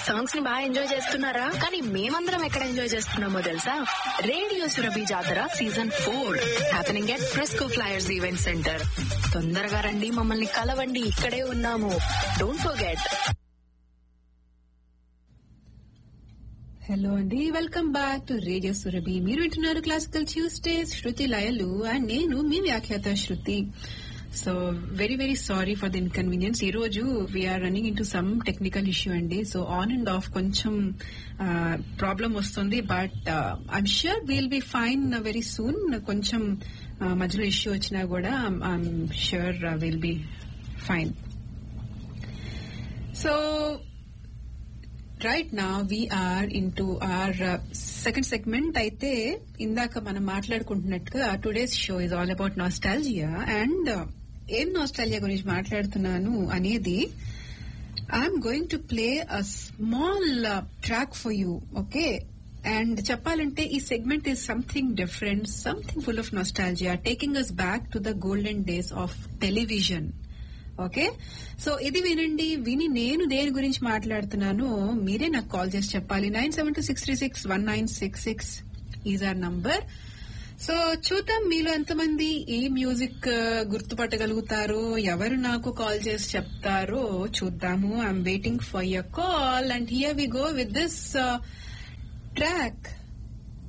songs ని బాగా enjoy చేస్తున్నారా కానీ మేమందరం ఎక్కడ ఎంజాయ్ చేస్తున్నామో తెలుసా radio Surabhi Jatara season four happening at Fresco flyers event centre తొందరగా రండి మమ్మల్ని కలవండి ఇక్కడే ఉన్నాము డోంట్ ఫర్గెట్ హలో అండి welcome back to radio Surabhi మీరు వింటున్నారు classical Tuesdays Shruti Layalu and నేను మీ వ్యాఖ్యాత Shruti so very very sorry for the inconvenience ఈ రోజు we're running in to some technical issue అండి సో ఆన్ అండ్ ఆఫ్ కొంచెం ప్రాబ్లం వస్తుంది but I'm sure will be fine very soon కొంచెం uh, మధ్యలో ఇష్యూ వచ్చినా కూడా I'm sure will be fine so right నా we're in to our second segment అయితే ఇందాక మనం మాట్లాడుకుంటున్నట్టుగా today's show is all about nostalgia and ఏం నాస్టాలజియా గురించి మాట్లాడుతున్నాను అనేది I'm going to play a small track for you okay and చెప్పాలంటే ఈ segment is something different something full of nostalgia taking us back to the golden days of television okay so ఇది వినండి విని నేను దేని గురించి మాట్లాడుతున్నానో మీరే నాకు కాల్ చేసి చెప్పాలి nine seven two six three six one nine six six is our number so చూద్దాం మీలో ఎంతమంది ఈ మ్యూజిక్ గుర్తుపట్టగలుగుతారో ఎవరు నాకు కాల్ చేసి చెప్తారో చూద్దాము I'm waiting for your call and here we go with this track